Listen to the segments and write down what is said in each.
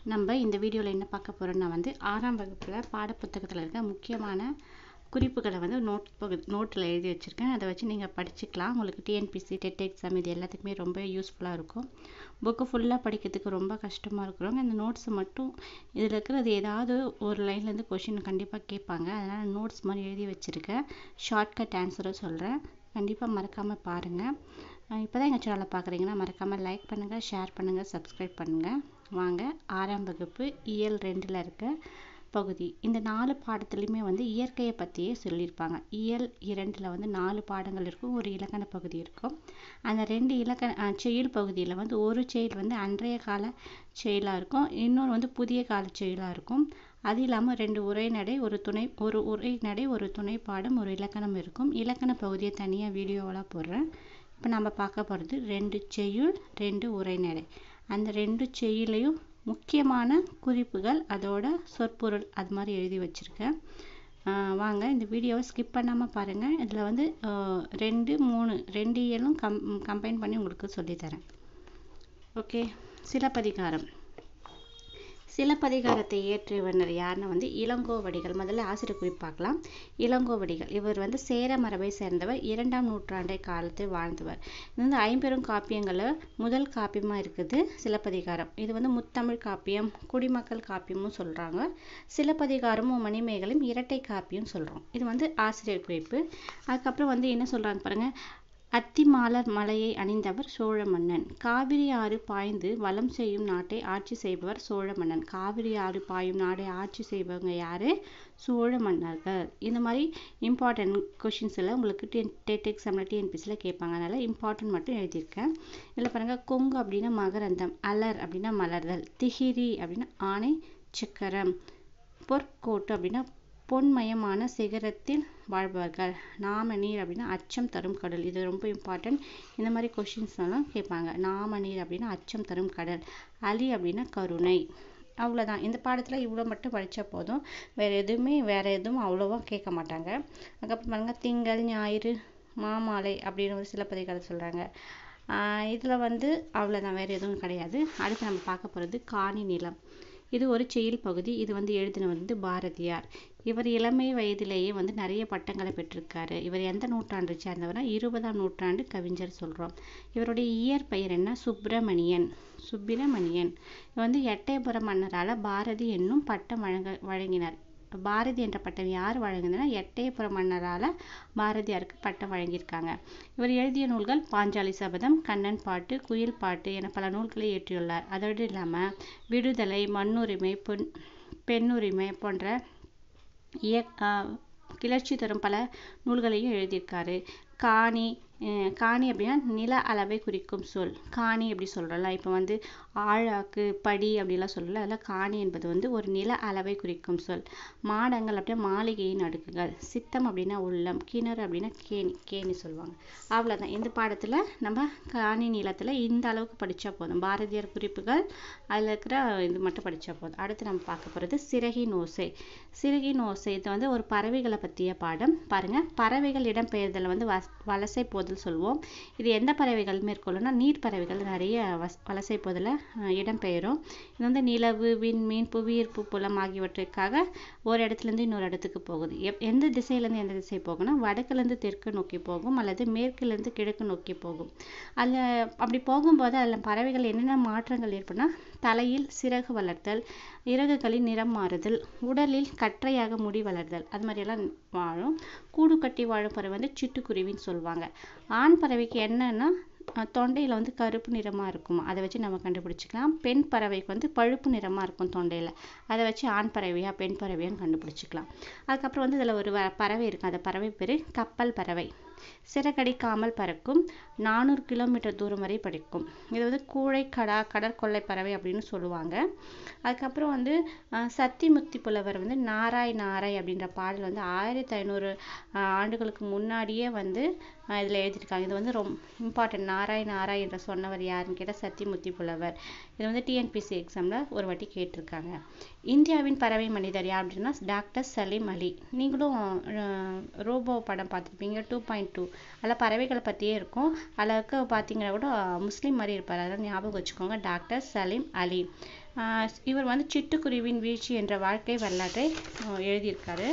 நம்ம இந்த வீடியோவில் என்ன பார்க்க போகிறோம்னா வந்து ஆறாம் வகுப்பில் பாடப்புத்தகத்தில் இருக்க முக்கியமான குறிப்புகளை வந்து நோட் பகு நோட்டில் எழுதி வச்சுருக்கேன் அதை வச்சு நீங்கள் படிச்சுக்கலாம் உங்களுக்கு டிஎன்பிசி டெட் எக்ஸாம் இது எல்லாத்துக்குமே ரொம்ப யூஸ்ஃபுல்லாக இருக்கும் புக்கு ஃபுல்லாக படிக்கிறதுக்கு ரொம்ப கஷ்டமாக இருக்கிறவங்க இந்த நோட்ஸை மட்டும் இதில் இருக்கிறது ஏதாவது ஒரு லைன்லேருந்து கொஷின் கண்டிப்பாக கேட்பாங்க அதனால் நோட்ஸ் மாதிரி எழுதி வச்சுருக்கேன் ஷார்ட்கட் ஆன்சரும் சொல்கிறேன் கண்டிப்பாக மறக்காமல் பாருங்கள் இப்போ தான் எங்கள் சேனலை பார்க்குறீங்கன்னா மறக்காமல் லைக் பண்ணுங்கள் ஷேர் பண்ணுங்கள் சப்ஸ்கிரைப் பண்ணுங்கள் வாங்க ஆறாம் வகுப்பு இயல் ரெண்டில் இருக்க பகுதி இந்த நாலு பாடத்துலையுமே வந்து இயற்கையை பற்றியே சொல்லியிருப்பாங்க இயல் இரண்டில் வந்து நாலு பாடங்கள் இருக்கும் ஒரு இலக்கண பகுதி இருக்கும் அந்த ரெண்டு இலக்கண செயல் பகுதியில் வந்து ஒரு செயல் வந்து அன்றைய கால செயலாக இருக்கும் இன்னொன்று வந்து புதிய கால செயலாக இருக்கும் அது இல்லாமல் ரெண்டு உரைநடை ஒரு துணை ஒரு உரைநடை ஒரு துணை பாடம் ஒரு இலக்கணம் இருக்கும் இலக்கண பகுதியை தனியாக வீடியோவெலாம் போடுறேன் இப்போ நம்ம பார்க்க போகிறது ரெண்டு செய்யுள் ரெண்டு உரைநடை அந்த ரெண்டு செய்யுளையும் முக்கியமான குறிப்புகள் அதோட சொற்பொருள் அது மாதிரி எழுதி வச்சுருக்கேன் வாங்க இந்த வீடியோவை ஸ்கிப் பண்ணாமல் பாருங்கள் இதில் வந்து ரெண்டு மூணு ரெண்டு இயலும் கம் கம்பைன் பண்ணி உங்களுக்கு சொல்லித்தரேன் ஓகே சிலப்பதிகாரம் சிலப்பதிகாரத்தை இயற்றியவர் யாருன்னு வந்து இளங்கோவடிகள் முதல்ல ஆசிரியர் குறிப்பாக்கலாம் இளங்கோவடிகள் இவர் வந்து சேர மரபை சேர்ந்தவர் இரண்டாம் நூற்றாண்டை காலத்தில் வாழ்ந்தவர் இது வந்து ஐம்பெரும் காப்பியங்களில் முதல் காப்பியமாக இருக்குது சிலப்பதிகாரம் இது வந்து முத்தமிழ் காப்பியம் குடிமக்கள் காப்பியமும் சொல்கிறாங்க சிலப்பதிகாரமும் மணிமேகலையும் இரட்டை காப்பியம் சொல்கிறோம் இது வந்து ஆசிரியர் குறிப்பு அதுக்கப்புறம் வந்து என்ன சொல்கிறாங்க பாருங்கள் அத்திமாலர் மலையை அணிந்தவர் சோழ மன்னன் காவிரி ஆறு பாய்ந்து வளம் செய்யும் நாட்டை ஆட்சி செய்பவர் சோழ மன்னன் காவிரி ஆறு பாயும் நாடை ஆட்சி செய்பவங்க யாரு சோழ மன்னர்கள் இந்த மாதிரி இம்பார்ட்டன்ட் கொஷின்ஸ் எல்லாம் உங்களுக்கு டென் டெட் எக்ஸாமில் டிஎன்பிசியில் கேட்பாங்க அதனால் இம்பார்ட்டன்ட் மட்டும் எழுதியிருக்கேன் இதில் பாருங்கள் கொங்கு அப்படின்னா மகரந்தம் அலர் அப்படின்னா மலர்தல் திகிரி அப்படின்னா ஆணை சக்கரம் பொற்கோட்டு அப்படின்னா பொன்மயமான சிகரத்தில் வாழ்பவர்கள் நாமநீர் அப்படின்னா அச்சம் தரும் கடல் இது ரொம்ப இம்பார்ட்டன்ட் இந்த மாதிரி கொஷின்ஸ் எல்லாம் கேட்பாங்க நாமநீர் அப்படின்னா அச்சம் தரும் கடல் அலி அப்படின்னா கருணை அவ்வளோதான் இந்த பாடத்தில் இவ்வளோ மட்டும் படித்தா போதும் வேறு எதுவுமே வேறு எதுவும் அவ்வளோவா கேட்க மாட்டாங்க அதுக்கப்புறம் பாருங்கள் திங்கள் ஞாயிறு மாமாலை அப்படின்னு ஒரு சிலப்பதிகாரம் சொல்கிறாங்க இதில் வந்து அவ்வளோதான் வேறு எதுவும் கிடையாது அடுத்து நம்ம பார்க்க போகிறது காணி நிலம் இது ஒரு செயல் பகுதி இது வந்து எழுதின வந்து பாரதியார் இவர் இளமை வயதிலேயே வந்து நிறைய பட்டங்களை பெற்றிருக்காரு இவர் எந்த நூற்றாண்டு சேர்ந்தவர்னா இருபதாம் நூற்றாண்டு கவிஞர் சொல்கிறோம் இவருடைய இயற்பெயர் என்ன சுப்பிரமணியன் சுப்பிரமணியன் வந்து எட்டயபுரம் மன்னரால் பாரதி என்னும் பட்டம் வழங்க வழங்கினார் பாரதி என்ற பட்டம் யார் வழங்குதுன்னா எட்டயபுரம் மன்னரால் பாரதியாருக்கு பட்டம் வழங்கியிருக்காங்க இவர் எழுதிய நூல்கள் பாஞ்சாலி சபதம் கண்ணன் பாட்டு குயில் பாட்டு என பல நூல்களை இயற்றியுள்ளார் அதோடு இல்லாமல் விடுதலை மண்ணுரிமை பெண் பெண்ணுரிமை போன்ற இய கிளர்ச்சி தரும் பல நூல்களையும் எழுதியிருக்காரு காணி காணி அப்படின்னா நில அளவை குறிக்கும் சொல் காணி அப்படி சொல்கிறோம்ல இப்போ வந்து ஆழாக்கு படி அப்படிலாம் சொல்லல அதில் காணி என்பது வந்து ஒரு நில அளவை குறிக்கும் சொல் மாடங்கள் அப்படின்னா மாளிகையின் அடுக்குகள் சித்தம் அப்படின்னா உள்ளம் கிணறு அப்படின்னா கேணி கேணி சொல்லுவாங்க அவ்வளோதான் இந்த பாடத்தில் நம்ம காணி நிலத்தில் இந்த அளவுக்கு படித்தா போதும் பாரதியார் குறிப்புகள் அதில் இருக்கிற இது மட்டும் படித்தா போதும் அடுத்து நம்ம பார்க்க போகிறது சிறகின் ஓசை சிறகின் ஓசை இது வந்து ஒரு பறவைகளை பற்றிய பாடம் பாருங்கள் பறவைகள் இடம்பெயர்தல் வந்து வலசை போதல் சொல்லுவோம் இது எந்த பறவைகள் மேற்கொள்ளும்னா நீர் பறவைகள் நிறைய வஸ் வலசை போதில் இடம்பெயரும் இது வந்து நிலவு விண்மீன் புவியீர்ப்பு புலம் ஆகியவற்றுக்காக ஒரு இடத்துலேருந்து இன்னொரு இடத்துக்கு போகுது எப் எந்த திசையிலேருந்து எந்த திசை போகும்னா வடக்குலேருந்து தெற்கு நோக்கி போகும் அல்லது மேற்குலேருந்து கிழக்கு நோக்கி போகும் அதில் அப்படி போகும்போது அதில் பறவைகள் என்னென்ன மாற்றங்கள் ஏற்படும்னா தலையில் சிறகு வளர்த்தல் இறகுகளின் நிறம் மாறுதல் உடலில் கற்றையாக முடி வளர்தல் அது மாதிரியெல்லாம் வாழும் கூடு கட்டி வாழும் பறவை வந்து சிட்டுக்குருவின்னு சொல்லுவாங்க ஆண் பறவைக்கு என்னன்னா தொண்டையில் வந்து கருப்பு நிறமாக இருக்கும் அதை வச்சு நம்ம கண்டுபிடிச்சிக்கலாம் பெண் பறவைக்கு வந்து பழுப்பு நிறமாக இருக்கும் தொண்டையில் அதை வச்சு ஆண் பறவையா பெண் பறவையான்னு கண்டுபிடிச்சிக்கலாம் அதுக்கப்புறம் வந்து இதில் ஒரு பறவை இருக்குது அந்த பறவை பேர் கப்பல் பறவை சிறகடிக்காமல் பறக்கும் நானூறு கிலோமீட்டர் தூரம் வரை படிக்கும் இது வந்து கூழை கடா கடற்கொள்ளை பறவை அப்படின்னு சொல்லுவாங்க அதுக்கப்புறம் வந்து சத்திமுத்தி புலவர் வந்து நாராய் நாராய் அப்படின்ற பாடல் வந்து ஆயிரத்தி ஐநூறு ஆண்டுகளுக்கு முன்னாடியே வந்து இதில் எழுதியிருக்காங்க இது வந்து ரொம்ப இம்பார்ட்டன்ட் நாராய் நாராய் என்று சொன்னவர் யாருன்னு கேட்டால் சத்தியமுத்தி புலவர் இது வந்து டிஎன்பிசி எக்ஸாமில் ஒரு வாட்டி கேட்டிருக்காங்க இந்தியாவின் பறவை மனிதர் யார் அப்படின்னா டாக்டர் சலீம் அலி நீங்களும் ரோபோ படம் பார்த்துருப்பீங்க டூ பாயிண்ட் டூ அதில் பறவைகளை பற்றியே இருக்கும் அதில் இருக்க பார்த்தீங்கன்னா கூட முஸ்லீம் மாதிரி இருப்பார் அதெல்லாம் ஞாபகம் வச்சுக்கோங்க டாக்டர் சலீம் அலி ஆஹ் இவர் வந்து சிட்டுக்குருவின் வீழ்ச்சி என்ற வாழ்க்கை வரலாற்றை ஆஹ் எழுதியிருக்காரு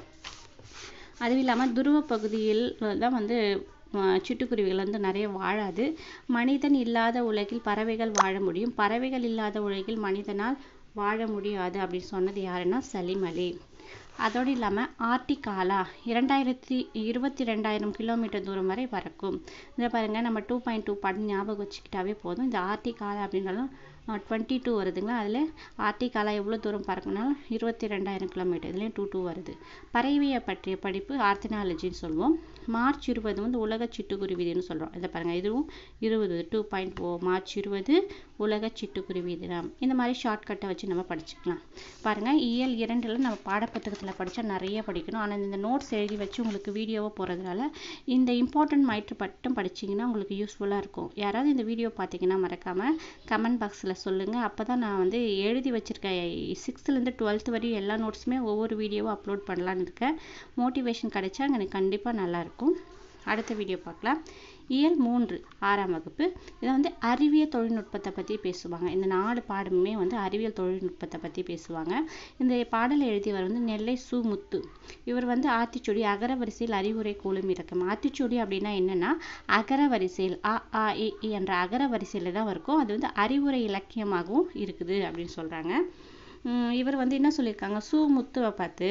அதுவும் இல்லாமல் துருவ பகுதியில் தான் வந்து ஆஹ் சிட்டுக்குருவிகள் வந்து நிறைய வாழாது மனிதன் இல்லாத உலகில் பறவைகள் வாழ முடியும் பறவைகள் இல்லாத உலகில் மனிதனால் வாழ முடியாது அப்படின்னு சொன்னது யாருன்னா சலீம் அலி அதோடு இல்லாமல் ஆர்டிகாலா இரண்டாயிரத்தி இருபத்தி ரெண்டாயிரம் கிலோமீட்டர் தூரம் வரை பறக்கும் இதை பாருங்க நம்ம டூ பாயிண்ட் டூ பாட்டு ஞாபகம் வச்சுக்கிட்டாவே போதும் இந்த ஆர்டிகாலா அப்படின்னாலும் டுவெண்ட்டி டூ வருதுங்களா அதில் ஆர்டிகாலா எவ்வளோ தூரம் பறக்குனாலும் இருபத்தி ரெண்டாயிரம் கிலோமீட்டர் இதுலேயும் டூ டூ வருது பறவையை பற்றிய படிப்பு ஆர்த்தனாலஜின்னு சொல்லுவோம் மார்ச் இருபது வந்து உலக சிட்டுக்குருவி தினம்னு சொல்கிறோம் இதை பாருங்கள் இதுவும் இருபது டூ பாயிண்ட் ஓ மார்ச் இருபது உலக சிட்டுக்குருவி தினம் இந்த மாதிரி ஷார்ட்கட்டை வச்சு நம்ம படிச்சுக்கலாம் பாருங்கள் இயல் இரண்டில் நம்ம பாடப்புத்தகத்தில் படித்தா நிறைய படிக்கணும் ஆனால் இந்த நோட்ஸ் எழுதி வச்சு உங்களுக்கு வீடியோவாக போகிறதுனால இந்த இம்பார்ட்டன்ட் மைட்ரு மட்டும் படிச்சிங்கன்னா உங்களுக்கு யூஸ்ஃபுல்லாக இருக்கும் யாராவது இந்த வீடியோ பார்த்தீங்கன்னா மறக்காமல் கமெண்ட் பாக்ஸில் சொல்லுங்கள் அப்போ தான் நான் வந்து எழுதி வச்சுருக்கேன் சிக்ஸ்த்துலேருந்து டுவெல்த் வரையும் எல்லா நோட்ஸுமே ஒவ்வொரு வீடியோவும் அப்லோட் பண்ணலான்னு இருக்கேன் மோட்டிவேஷன் கிடைச்சா எனக்கு கண்டிப்பாக நல்லாயிருக்கும் அடுத்த வீடியோ பார்க்கலாம் இயல் மூன்று ஆறாம் வகுப்பு இதை வந்து அறிவியல் தொழில்நுட்பத்தை பற்றி பேசுவாங்க இந்த நாலு பாடமுமே வந்து அறிவியல் தொழில்நுட்பத்தை பற்றி பேசுவாங்க இந்த பாடலை எழுதியவர் வந்து நெல்லை சு முத்து இவர் வந்து ஆத்திச்சூடி அகர வரிசையில் அறிவுரை கூலும் இறக்கம் ஆத்திச்சூடி அப்படின்னா என்னன்னா அகர வரிசையில் அ ஆ இ ஈ என்ற அகர வரிசையில் தான் இருக்கும் அது வந்து அறிவுரை இலக்கியமாகவும் இருக்குது அப்படின்னு சொல்கிறாங்க இவர் வந்து என்ன சொல்லியிருக்காங்க சு முத்துவை பார்த்து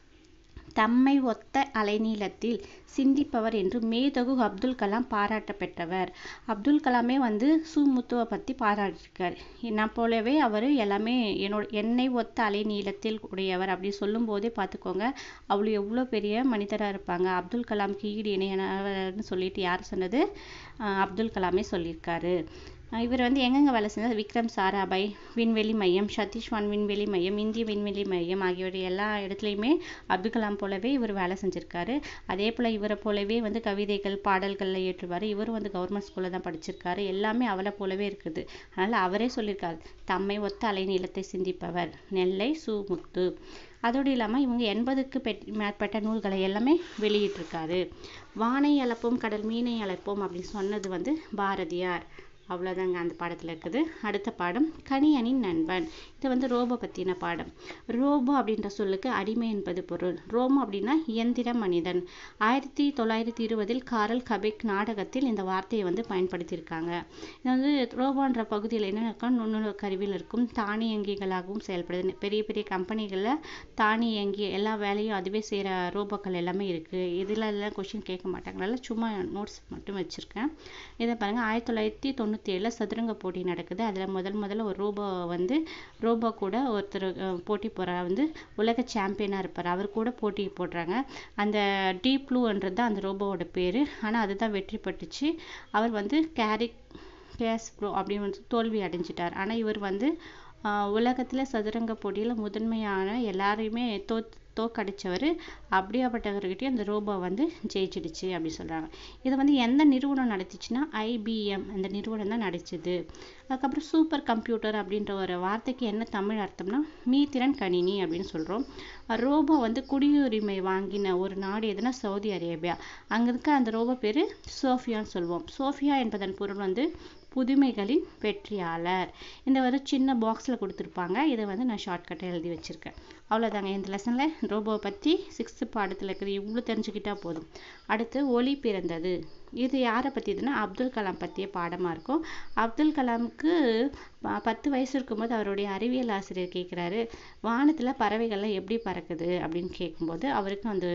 தம்மை ஒத்த அலைநீளத்தில் சிந்திப்பவர் என்று மேதகு அப்துல் கலாம் பாராட்ட பெற்றவர் அப்துல் கலாமே வந்து சு முத்துவை பற்றி பாராட்டியிருக்கார் என்ன போலவே அவர் எல்லாமே என்னோட என்னை ஒத்த அலைநீளத்தில் உடையவர் அப்படி சொல்லும் போதே பார்த்துக்கோங்க அவ்வளோ எவ்வளோ பெரிய மனிதராக இருப்பாங்க அப்துல் கலாம்க்கு ஈடு இணையானவர்னு சொல்லிட்டு யார் சொன்னது அப்துல் கலாமே சொல்லியிருக்காரு இவர் வந்து எங்கெங்கே வேலை செஞ்சார் விக்ரம் சாராபாய் விண்வெளி மையம் சதீஷ்வான் விண்வெளி மையம் இந்திய விண்வெளி மையம் ஆகியோருடைய எல்லா இடத்துலையுமே அப்துல் கலாம் போலவே இவர் வேலை செஞ்சுருக்காரு அதே போல் இவரை போலவே வந்து கவிதைகள் பாடல்களில் ஏற்றுவார் இவரும் வந்து கவர்மெண்ட் ஸ்கூலில் தான் படிச்சிருக்காரு எல்லாமே அவளை போலவே இருக்குது அதனால் அவரே சொல்லியிருக்காரு தம்மை ஒத்த அலைநீளத்தை சிந்திப்பவர் நெல்லை சுமுத்து அதோடு இல்லாமல் இவங்க எண்பதுக்கு மேற்பட்ட நூல்களை எல்லாமே வெளியிட்டிருக்காரு வானை அளப்போம் கடல் மீனை அளப்போம் அப்படின்னு சொன்னது வந்து பாரதியார் அவ்வளோதாங்க அந்த பாடத்தில் இருக்குது அடுத்த பாடம் கணியனின் நண்பன் இது வந்து ரோபோ பற்றின பாடம் ரோபோ அப்படின்ற சொல்லுக்கு அடிமை என்பது பொருள் ரோமோ அப்படின்னா இயந்திர மனிதன் ஆயிரத்தி தொள்ளாயிரத்தி இருபதில் காரல் கபெக் நாடகத்தில் இந்த வார்த்தையை வந்து பயன்படுத்தியிருக்காங்க இது வந்து ரோபோன்ற பகுதியில் என்ன இருக்கும் நுண்ணுணர்வு கருவியில் இருக்கும் தானியங்கிகளாகவும் செயல்படுது பெரிய பெரிய கம்பெனிகளில் தானியங்கி எல்லா வேலையும் அதுவே செய்கிற ரோபோக்கள் எல்லாமே இருக்குது இதில் எல்லாம் கொஷின் கேட்க மாட்டாங்க அதனால சும்மா நோட்ஸ் மட்டும் வச்சுருக்கேன் இதை பாருங்கள் ஆயிரத்தி தொள்ளாயிரத்தி தொண்ணூற்றி ஏழில் சதுரங்க போட்டி நடக்குது அதில் முதல் முதல்ல ஒரு ரோபோ வந்து ரோபோ கூட ஒருத்தர் போட்டி போகிற வந்து உலக சாம்பியனாக இருப்பார் அவர் கூட போட்டி போடுறாங்க அந்த டீப் ப்ளூன்றது தான் அந்த ரோபோவோட பேர் ஆனால் அதுதான் வெற்றி பெற்றுச்சு அவர் வந்து கேரி கேஸ் ப்ரோ அப்படின்னு வந்து தோல்வி அடைஞ்சிட்டார் ஆனால் இவர் வந்து உலகத்தில் சதுரங்க போட்டியில் முதன்மையான எல்லாரையுமே தோ தோக்கடிச்சவர் அப்படியாப்பட்டவர்கிட்டயும் அந்த ரோபோ வந்து ஜெயிச்சிடுச்சு அப்படி சொல்கிறாங்க இதை வந்து எந்த நிறுவனம் நடத்திச்சுன்னா ஐபிஎம் அந்த நிறுவனம் தான் நடிச்சது அதுக்கப்புறம் சூப்பர் கம்ப்யூட்டர் அப்படின்ற ஒரு வார்த்தைக்கு என்ன தமிழ் அர்த்தம்னா மீத்திறன் கணினி அப்படின்னு சொல்கிறோம் ரோபோ வந்து குடியுரிமை வாங்கின ஒரு நாடு எதுனா சவுதி அரேபியா அங்கே இருக்க அந்த ரோபோ பேர் சோஃபியான்னு சொல்லுவோம் சோஃபியா என்பதன் பொருள் வந்து புதுமைகளின் வெற்றியாளர் இந்த ஒரு சின்ன பாக்ஸில் கொடுத்துருப்பாங்க இதை வந்து நான் ஷார்ட்கட்டை எழுதி வச்சுருக்கேன் அவ்வளோதாங்க இந்த லெசனில் ரோபோவை பற்றி சிக்ஸ்த்து பாடத்தில் இருக்குது இவ்வளோ தெரிஞ்சுக்கிட்டா போதும் அடுத்து ஒளி பிறந்தது இது யாரை பற்றியதுன்னா அப்துல் கலாம் பற்றிய பாடமாக இருக்கும் அப்துல் கலாமுக்கு பத்து வயசு இருக்கும்போது அவருடைய அறிவியல் ஆசிரியர் கேட்குறாரு வானத்தில் பறவைகள்லாம் எப்படி பறக்குது அப்படின்னு கேட்கும்போது அவருக்கு அந்த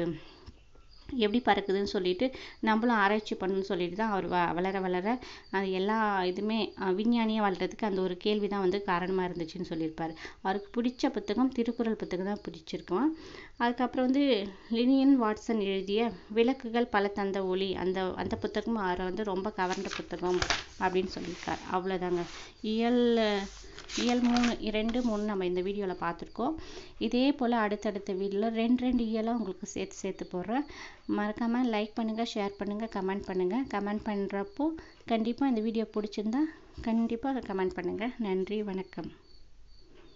எப்படி பறக்குதுன்னு சொல்லிட்டு நம்மளும் ஆராய்ச்சி பண்ணணும்னு சொல்லிட்டு தான் அவர் வ வளர வளர அது எல்லா இதுவுமே விஞ்ஞானியாக வளர்கிறதுக்கு அந்த ஒரு கேள்வி தான் வந்து காரணமாக இருந்துச்சுன்னு சொல்லியிருப்பார் அவருக்கு பிடிச்ச புத்தகம் திருக்குறள் புத்தகம் தான் பிடிச்சிருக்கும் அதுக்கப்புறம் வந்து லினியன் வாட்சன் எழுதிய விளக்குகள் பல தந்த ஒளி அந்த அந்த புத்தகம் அவரை வந்து ரொம்ப கவர்ந்த புத்தகம் அப்படின்னு சொல்லியிருக்கார் அவ்வளோதாங்க இயல் இயல் மூணு ரெண்டு மூணு நம்ம இந்த வீடியோவில் பார்த்துருக்கோம் இதே போல் அடுத்தடுத்த வீடியோவில் ரெண்டு ரெண்டு இயலாக உங்களுக்கு சேர்த்து சேர்த்து போடுறேன் மறக்காமல் லைக் பண்ணுங்கள் ஷேர் பண்ணுங்கள் கமெண்ட் பண்ணுங்கள் கமெண்ட் பண்ணுறப்போ கண்டிப்பாக இந்த வீடியோ பிடிச்சிருந்தா கண்டிப்பாக கமெண்ட் பண்ணுங்கள் நன்றி வணக்கம்